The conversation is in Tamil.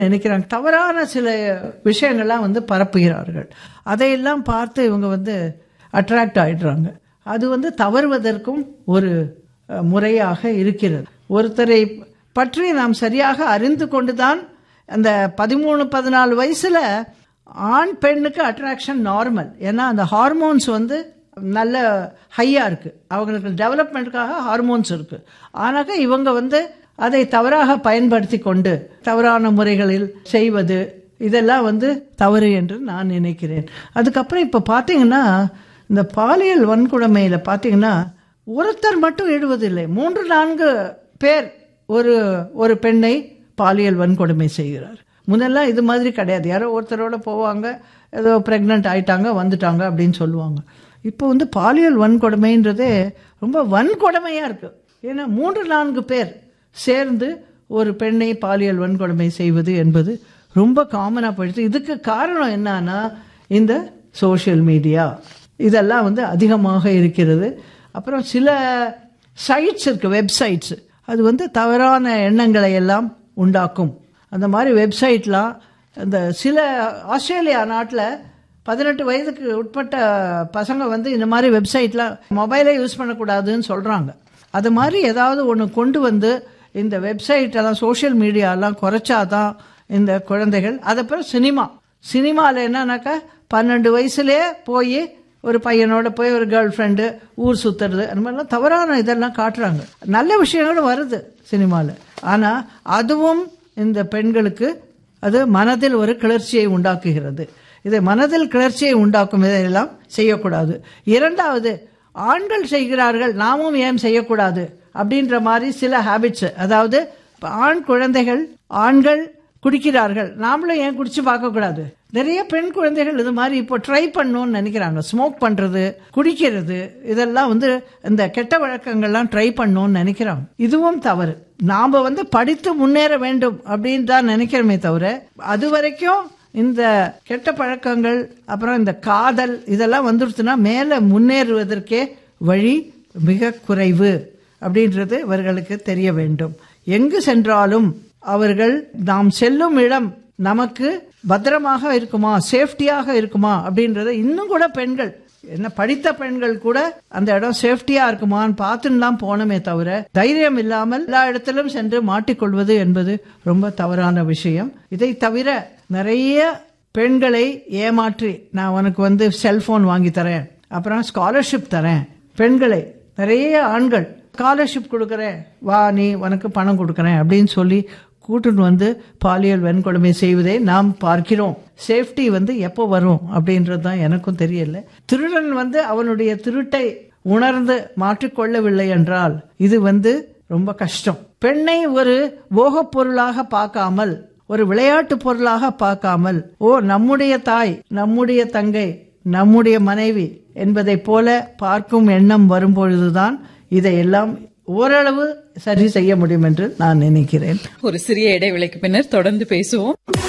நினைக்கிறாங்க தவறான சில விஷயங்கள்லாம் வந்து பரப்புகிறார்கள் அதையெல்லாம் பார்த்து இவங்க வந்து அட்ராக்ட் ஆயிடுறாங்க அது வந்து தவறுவதற்கும் ஒரு அஹ், முறையாக இருக்கிறது ஒருத்தரை பற்றி நாம் சரியாக அறிந்து கொண்டுதான் அந்த பதிமூணு பதினாலு வயசுல ஆண் பெண்ணுக்கு அட்ராக்ஷன் நார்மல் ஏன்னா அந்த ஹார்மோன்ஸ் வந்து நல்ல ஹையாக இருக்குது அவங்களுக்கு டெவலப்மெண்ட்டுக்காக ஹார்மோன்ஸ் இருக்குது ஆனாக்க இவங்க வந்து அதை தவறாக பயன்படுத்தி கொண்டு தவறான முறைகளில் செய்வது இதெல்லாம் வந்து தவறு என்று நான் நினைக்கிறேன் அதுக்கப்புறம் இப்போ பார்த்தீங்கன்னா இந்த பாலியல் வன்கொடுமையில் பார்த்தீங்கன்னா ஒருத்தர் மட்டும் ஈடுவதில்லை மூன்று நான்கு பேர் ஒரு ஒரு பெண்ணை பாலியல் வன்கொடுமை செய்கிறார் முன்னெல்லாம் இது மாதிரி கிடையாது யாரோ ஒருத்தரோட போவாங்க ஏதோ ப்ரெக்னென்ட் ஆயிட்டாங்க வந்துட்டாங்க அப்படின்னு சொல்லுவாங்க இப்போ வந்து பாலியல் வன்கொடுமைன்றதே ரொம்ப வன்கொடுமையாக இருக்குது ஏன்னா மூன்று நான்கு பேர் சேர்ந்து ஒரு பெண்ணை பாலியல் வன்கொடுமை செய்வது என்பது ரொம்ப காமனாக போயிடுச்சு இதுக்கு காரணம் என்னன்னா இந்த சோஷியல் மீடியா இதெல்லாம் வந்து அதிகமாக இருக்கிறது அப்புறம் சில சைட்ஸ் இருக்குது வெப்சைட்ஸ் அது வந்து தவறான எண்ணங்களை எல்லாம் உண்டாக்கும் அந்த மாதிரி வெப்சைட்லாம் இந்த சில ஆஸ்திரேலியா நாட்டில் பதினெட்டு வயதுக்கு உட்பட்ட பசங்க வந்து இந்த மாதிரி வெப்சைட்லாம் மொபைலே யூஸ் பண்ணக்கூடாதுன்னு சொல்கிறாங்க அது மாதிரி ஏதாவது ஒன்று கொண்டு வந்து இந்த வெப்சைட் எல்லாம் சோஷியல் மீடியாலாம் குறைச்சாதான் இந்த குழந்தைகள் அதுக்கப்புறம் சினிமா சினிமாவில் என்னன்னாக்கா பன்னெண்டு வயசுலேயே போய் ஒரு பையனோட போய் ஒரு கேர்ள் ஃப்ரெண்டு ஊர் சுற்றுறது அந்த மாதிரிலாம் தவறான இதெல்லாம் காட்டுறாங்க நல்ல விஷயங்களும் வருது சினிமாவில் ஆனால் அதுவும் இந்த பெண்களுக்கு அது மனதில் ஒரு கிளர்ச்சியை உண்டாக்குகிறது இதை மனதில் கிளர்ச்சியை உண்டாக்கும் இதையெல்லாம் செய்யக்கூடாது இரண்டாவது ஆண்கள் செய்கிறார்கள் நாமும் ஏன் செய்யக்கூடாது அப்படின்ற மாதிரி சில ஹேபிட்ஸ் அதாவது ஆண் குழந்தைகள் ஆண்கள் குடிக்கிறார்கள் நாமளும் ஏன் குடிச்சு பார்க்கக்கூடாது நிறைய பெண் குழந்தைகள் இது மாதிரி இப்போ ட்ரை பண்ணணும்னு நினைக்கிறாங்க ஸ்மோக் பண்ணுறது குடிக்கிறது இதெல்லாம் வந்து இந்த கெட்ட வழக்கங்கள்லாம் ட்ரை பண்ணணும்னு நினைக்கிறாங்க இதுவும் தவறு நாம் வந்து படித்து முன்னேற வேண்டும் அப்படின்னு தான் நினைக்கிறோமே தவிர அது வரைக்கும் இந்த கெட்ட பழக்கங்கள் அப்புறம் இந்த காதல் இதெல்லாம் வந்துடுச்சுன்னா மேலே முன்னேறுவதற்கே வழி மிக குறைவு அப்படின்றது இவர்களுக்கு தெரிய வேண்டும் எங்கு சென்றாலும் அவர்கள் நாம் செல்லும் இடம் நமக்கு பத்திரமாக இருக்குமா சேஃப்டியாக இருக்குமா அப்படின்றத இன்னும் கூட பெண்கள் என்ன படித்த பெண்கள் கூட அந்த இடம் சேஃப்டியா இருக்குமான்னு பார்த்துன்னு தான் போனமே தவிர தைரியம் இல்லாமல் எல்லா இடத்திலும் சென்று மாட்டிக்கொள்வது என்பது ரொம்ப தவறான விஷயம் இதை தவிர நிறைய பெண்களை ஏமாற்றி நான் உனக்கு வந்து செல்போன் வாங்கி தரேன் அப்புறம் ஸ்காலர்ஷிப் தரேன் பெண்களை நிறைய ஆண்கள் ஸ்காலர்ஷிப் கொடுக்குறேன் வா நீ உனக்கு பணம் கொடுக்குறேன் அப்படின்னு சொல்லி கூட்டுன்னு வந்து பாலியல் வன்கொடுமை செய்வதை நாம் பார்க்கிறோம் சேஃப்டி வந்து எப்போ வரும் அப்படின்றது தான் எனக்கும் தெரியல திருடன் வந்து அவனுடைய திருட்டை உணர்ந்து மாற்றிக்கொள்ளவில்லை என்றால் இது வந்து ரொம்ப கஷ்டம் பெண்ணை ஒரு போகப் பொருளாக பார்க்காமல் ஒரு விளையாட்டு பொருளாக பார்க்காமல் ஓ நம்முடைய தாய் நம்முடைய தங்கை நம்முடைய மனைவி என்பதைப் போல பார்க்கும் எண்ணம் வரும்பொழுதுதான் இதையெல்லாம் ஓரளவு சரி செய்ய முடியும் என்று நான் நினைக்கிறேன் ஒரு சிறிய இடைவேளைக்கு பின்னர் தொடர்ந்து பேசுவோம்